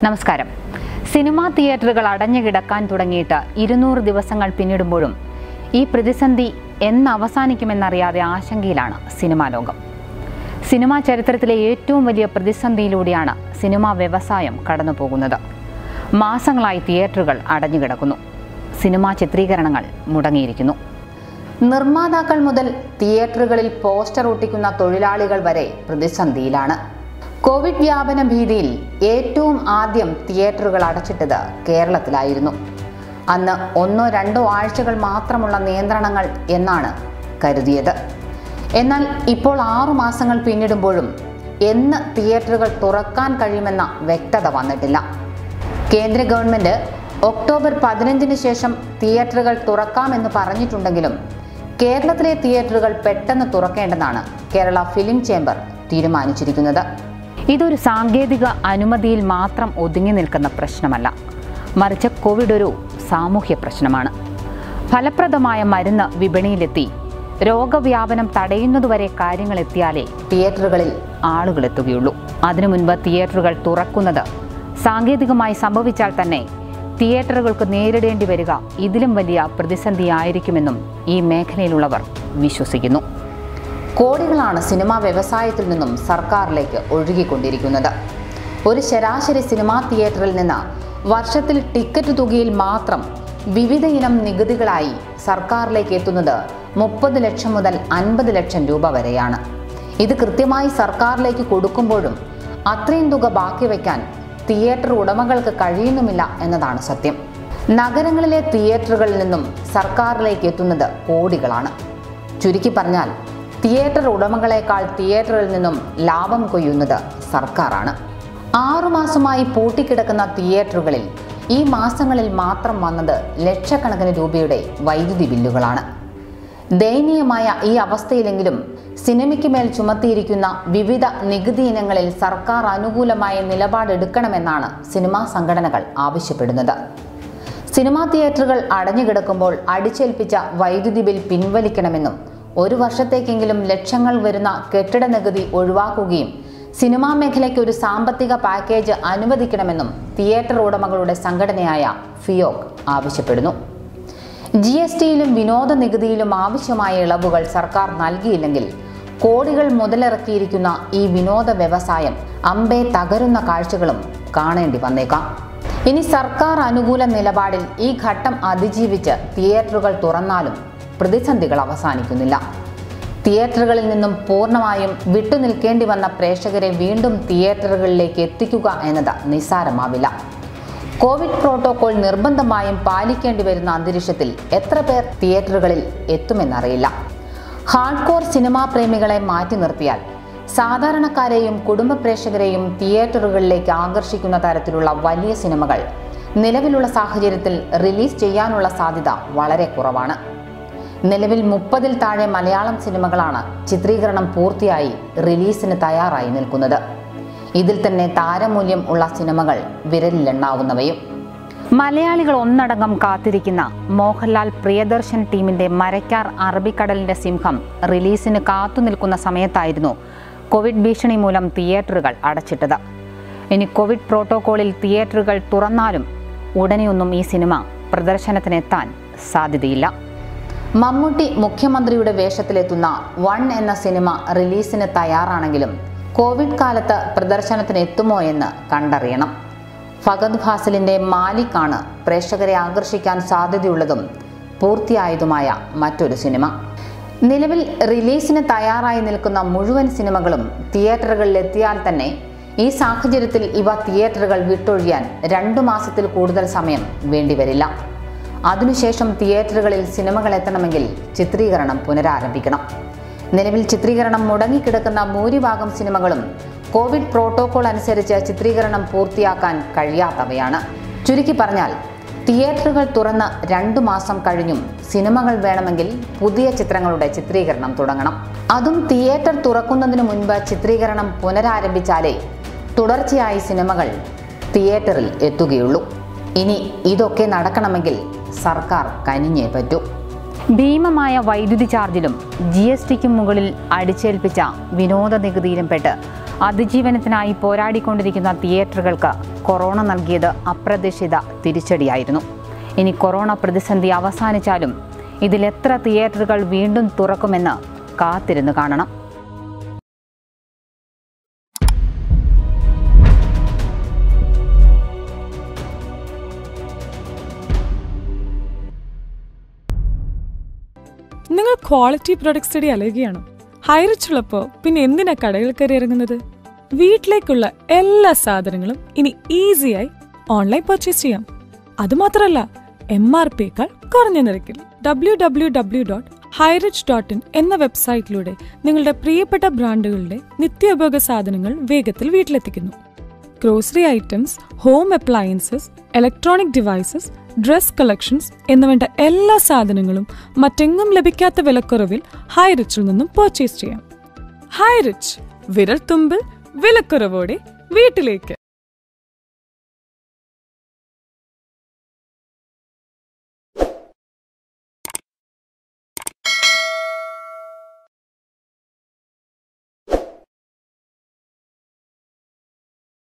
നമസ്കാരം സിനിമാ തിയേറ്ററുകൾ അടഞ്ഞു കിടക്കാൻ തുടങ്ങിയിട്ട് ഇരുന്നൂറ് ദിവസങ്ങൾ പിന്നിടുമ്പോഴും ഈ പ്രതിസന്ധി എന്ന് അവസാനിക്കുമെന്നറിയാതെ ആശങ്കയിലാണ് സിനിമാ ലോകം സിനിമാ ചരിത്രത്തിലെ ഏറ്റവും വലിയ പ്രതിസന്ധിയിലൂടെയാണ് സിനിമാ വ്യവസായം കടന്നു പോകുന്നത് മാസങ്ങളായി തിയേറ്ററുകൾ അടഞ്ഞുകിടക്കുന്നു സിനിമാ ചിത്രീകരണങ്ങൾ മുടങ്ങിയിരിക്കുന്നു നിർമ്മാതാക്കൾ മുതൽ തിയേറ്ററുകളിൽ പോസ്റ്റർ ഒട്ടിക്കുന്ന തൊഴിലാളികൾ വരെ പ്രതിസന്ധിയിലാണ് കോവിഡ് വ്യാപന ഭീതിയിൽ ഏറ്റവും ആദ്യം തിയേറ്ററുകൾ അടച്ചിട്ടത് കേരളത്തിലായിരുന്നു അന്ന് ഒന്നോ രണ്ടോ ആഴ്ചകൾ മാത്രമുള്ള നിയന്ത്രണങ്ങൾ എന്നാണ് കരുതിയത് എന്നാൽ ഇപ്പോൾ ആറു മാസങ്ങൾ പിന്നിടുമ്പോഴും എന്ന് തിയേറ്ററുകൾ തുറക്കാൻ കഴിയുമെന്ന വ്യക്തത വന്നിട്ടില്ല കേന്ദ്ര ഗവൺമെന്റ് ഒക്ടോബർ പതിനഞ്ചിന് ശേഷം തിയേറ്ററുകൾ തുറക്കാമെന്ന് പറഞ്ഞിട്ടുണ്ടെങ്കിലും കേരളത്തിലെ തിയേറ്ററുകൾ പെട്ടെന്ന് തുറക്കേണ്ടെന്നാണ് കേരള ഫിലിം ചേംബർ തീരുമാനിച്ചിരിക്കുന്നത് ഇതൊരു സാങ്കേതിക അനുമതിയിൽ മാത്രം ഒതുങ്ങി നിൽക്കുന്ന പ്രശ്നമല്ല മറിച്ച് കോവിഡ് ഒരു സാമൂഹ്യ പ്രശ്നമാണ് ഫലപ്രദമായ മരുന്ന് വിപണിയിലെത്തി രോഗവ്യാപനം തടയുന്നതുവരെ കാര്യങ്ങൾ എത്തിയാലേ തിയേറ്ററുകളിൽ ആളുകൾ എത്തുകയുള്ളൂ അതിനു മുൻപ് തിയേറ്ററുകൾ തുറക്കുന്നത് സാങ്കേതികമായി സംഭവിച്ചാൽ തന്നെ തിയേറ്ററുകൾക്ക് നേരിടേണ്ടി വരിക ഇതിലും വലിയ പ്രതിസന്ധിയായിരിക്കുമെന്നും ഈ മേഖലയിലുള്ളവർ വിശ്വസിക്കുന്നു കോടികളാണ് സിനിമാ വ്യവസായത്തിൽ നിന്നും സർക്കാരിലേക്ക് ഒഴുകിക്കൊണ്ടിരിക്കുന്നത് ഒരു ശരാശരി സിനിമാ തിയേറ്ററിൽ നിന്ന് വർഷത്തിൽ ടിക്കറ്റ് തുകയിൽ മാത്രം വിവിധ ഇനം നികുതികളായി സർക്കാരിലേക്ക് എത്തുന്നത് മുപ്പത് ലക്ഷം മുതൽ അൻപത് ലക്ഷം രൂപ വരെയാണ് ഇത് കൃത്യമായി സർക്കാരിലേക്ക് കൊടുക്കുമ്പോഴും അത്രയും തുക ബാക്കി വയ്ക്കാൻ തിയേറ്റർ ഉടമകൾക്ക് കഴിയുന്നുമില്ല എന്നതാണ് സത്യം നഗരങ്ങളിലെ തിയേറ്ററുകളിൽ നിന്നും സർക്കാരിലേക്ക് എത്തുന്നത് കോടികളാണ് ചുരുക്കി പറഞ്ഞാൽ തിയേറ്റർ ഉടമകളെക്കാൾ തിയേറ്ററിൽ നിന്നും ലാഭം കൊയ്യുന്നത് സർക്കാരാണ് ആറുമാസമായി പൂട്ടിക്കിടക്കുന്ന തിയേറ്ററുകളിൽ ഈ മാസങ്ങളിൽ മാത്രം വന്നത് ലക്ഷക്കണക്കിന് രൂപയുടെ വൈദ്യുതി ബില്ലുകളാണ് ദയനീയമായ ഈ അവസ്ഥയിലെങ്കിലും സിനിമയ്ക്ക് മേൽ ചുമത്തിയിരിക്കുന്ന വിവിധ നികുതി ഇനങ്ങളിൽ സർക്കാർ അനുകൂലമായ നിലപാടെടുക്കണമെന്നാണ് സിനിമാ സംഘടനകൾ ആവശ്യപ്പെടുന്നത് സിനിമാ തിയേറ്ററുകൾ അടഞ്ഞുകിടക്കുമ്പോൾ അടിച്ചേൽപ്പിച്ച വൈദ്യുതി ബിൽ പിൻവലിക്കണമെന്നും ഒരു വർഷത്തേക്കെങ്കിലും ലക്ഷങ്ങൾ വരുന്ന കെട്ടിട നികുതി ഒഴിവാക്കുകയും സിനിമാ മേഖലയ്ക്ക് ഒരു സാമ്പത്തിക പാക്കേജ് അനുവദിക്കണമെന്നും തിയേറ്റർ ഉടമകളുടെ സംഘടനയായ ഫിയോക് ആവശ്യപ്പെടുന്നു ജി എസ് ടിയിലും വിനോദ നികുതിയിലും ആവശ്യമായ ഇളവുകൾ സർക്കാർ നൽകിയില്ലെങ്കിൽ കോടികൾ മുതലിറക്കിയിരിക്കുന്ന ഈ വിനോദ വ്യവസായം അമ്പെ തകരുന്ന കാഴ്ചകളും കാണേണ്ടി വന്നേക്കാം ഇനി സർക്കാർ അനുകൂല നിലപാടിൽ ഈ ഘട്ടം അതിജീവിച്ച് തിയേറ്ററുകൾ തുറന്നാലും പ്രതിസന്ധികൾ അവസാനിക്കുന്നില്ല തിയേറ്ററുകളിൽ നിന്നും പൂർണ്ണമായും വിട്ടുനിൽക്കേണ്ടി വന്ന പ്രേക്ഷകരെ വീണ്ടും തിയേറ്ററുകളിലേക്ക് എത്തിക്കുക എന്നത് നിസ്സാരമാവില്ല കോവിഡ് പ്രോട്ടോകോൾ നിർബന്ധമായും പാലിക്കേണ്ടി വരുന്ന അന്തരീക്ഷത്തിൽ എത്ര പേർ തിയേറ്ററുകളിൽ എത്തുമെന്നറിയില്ല ഹാർഡ്കോർ സിനിമാ പ്രേമികളെ മാറ്റി നിർത്തിയാൽ സാധാരണക്കാരെയും കുടുംബ പ്രേക്ഷകരെയും തിയേറ്ററുകളിലേക്ക് ആകർഷിക്കുന്ന തരത്തിലുള്ള വലിയ സിനിമകൾ നിലവിലുള്ള സാഹചര്യത്തിൽ റിലീസ് ചെയ്യാനുള്ള സാധ്യത വളരെ കുറവാണ് നിലവിൽ മുപ്പതിൽ താഴെ മലയാളം സിനിമകളാണ് ചിത്രീകരണം പൂർത്തിയായി റിലീസിന് തയ്യാറായി നിൽക്കുന്നത് ഇതിൽ തന്നെ താരമൂല്യം ഉള്ള സിനിമകൾ വിരലിലെണ്ണാവുന്നവയും മലയാളികൾ ഒന്നടങ്കം കാത്തിരിക്കുന്ന മോഹൻലാൽ പ്രിയദർശൻ ടീമിന്റെ മരക്കാർ അറബിക്കടലിന്റെ സിംഹം റിലീസിന് കാത്തുനിൽക്കുന്ന സമയത്തായിരുന്നു കോവിഡ് ഭീഷണി മൂലം തിയേറ്ററുകൾ അടച്ചിട്ടത് ഇനി കോവിഡ് പ്രോട്ടോകോളിൽ തിയേറ്ററുകൾ തുറന്നാലും ഉടനെയൊന്നും ഈ സിനിമ പ്രദർശനത്തിനെത്താൻ സാധ്യതയില്ല മമ്മൂട്ടി മുഖ്യമന്ത്രിയുടെ വേഷത്തിലെത്തുന്ന വൺ എന്ന സിനിമ റിലീസിന് തയ്യാറാണെങ്കിലും കോവിഡ് കാലത്ത് പ്രദർശനത്തിന് എത്തുമോ എന്ന് കണ്ടറിയണം ഫഗദ് ഫാസിലിന്റെ മാലിക്കാണ് പ്രേക്ഷകരെ ആകർഷിക്കാൻ സാധ്യതയുള്ളതും പൂർത്തിയായതുമായ മറ്റൊരു സിനിമ നിലവിൽ റിലീസിന് തയ്യാറായി നിൽക്കുന്ന മുഴുവൻ സിനിമകളും തിയേറ്ററുകളിൽ എത്തിയാൽ തന്നെ ഈ സാഹചര്യത്തിൽ ഇവ തിയേറ്ററുകൾ വിട്ടൊഴിയാൻ രണ്ടു മാസത്തിൽ കൂടുതൽ സമയം വേണ്ടിവരില്ല അതിനുശേഷം തിയേറ്ററുകളിൽ സിനിമകൾ എത്തണമെങ്കിൽ ചിത്രീകരണം പുനരാരംഭിക്കണം നിലവിൽ ചിത്രീകരണം മുടങ്ങിക്കിടക്കുന്ന ഭൂരിഭാഗം സിനിമകളും കോവിഡ് പ്രോട്ടോകോൾ അനുസരിച്ച് ചിത്രീകരണം പൂർത്തിയാക്കാൻ കഴിയാത്തവയാണ് ചുരുക്കി പറഞ്ഞാൽ തിയേറ്ററുകൾ തുറന്ന് രണ്ടു മാസം കഴിഞ്ഞും സിനിമകൾ വേണമെങ്കിൽ പുതിയ ചിത്രങ്ങളുടെ ചിത്രീകരണം തുടങ്ങണം അതും തിയേറ്റർ തുറക്കുന്നതിന് മുൻപ് ചിത്രീകരണം പുനരാരംഭിച്ചാലേ തുടർച്ചയായി സിനിമകൾ തിയേറ്ററിൽ എത്തുകയുള്ളൂ ഇനി ഇതൊക്കെ നടക്കണമെങ്കിൽ സർക്കാർ കനിഞ്ഞേ പറ്റൂ ഭീമമായ വൈദ്യുതി ചാർജിലും ജി എസ് ടിക്കും മുകളിൽ അടിച്ചേൽപ്പിച്ച വിനോദ നികുതിയിലും പെട്ട് അതിജീവനത്തിനായി പോരാടിക്കൊണ്ടിരിക്കുന്ന തിയേറ്ററുകൾക്ക് കൊറോണ നൽകിയത് അപ്രതീക്ഷിത തിരിച്ചടിയായിരുന്നു ഇനി കൊറോണ പ്രതിസന്ധി അവസാനിച്ചാലും ഇതിലെത്ര തിയേറ്ററുകൾ വീണ്ടും തുറക്കുമെന്ന് കാത്തിരുന്ന് കാണണം നിങ്ങൾ ക്വാളിറ്റി പ്രൊഡക്റ്റ് സ്റ്റഡി അലയുകയാണോ ഹൈറിച്ച് ഉള്ളപ്പോ പിന്നെ എന്തിനാ കടകൾ കയറി ഇറങ്ങുന്നത് വീട്ടിലേക്കുള്ള എല്ലാ സാധനങ്ങളും ഇനി ഈസിയായി ഓൺലൈൻ പർച്ചേസ് ചെയ്യാം അതുമാത്രമല്ല എം ആർ പിയേക്കാൾ കുറഞ്ഞ നിരക്കിൽ W W W dot Highrich dot in എന്ന വെബ്സൈറ്റിലൂടെ നിങ്ങളുടെ പ്രിയപ്പെട്ട ബ്രാൻഡുകളുടെ നിത്യോപയോഗ സാധനങ്ങൾ വേഗത്തിൽ വീട്ടിലെത്തിക്കുന്നു grocery items home appliances electronic devices dress collections എന്നുവേണ്ട എല്ലാ സാധനങ്ങളും മറ്റെങ്ങും ലഭിക്കാത്ത വിലക്കുറവിൽ ഹൈറിച്ചിൽ നിന്നും പർച്ചേസ് ചെയ്യാം ഹൈറിച്ച് വിരൽ തുമ്പിൽ വിലക്കുറവോടെ വീട്ടിലേക്ക്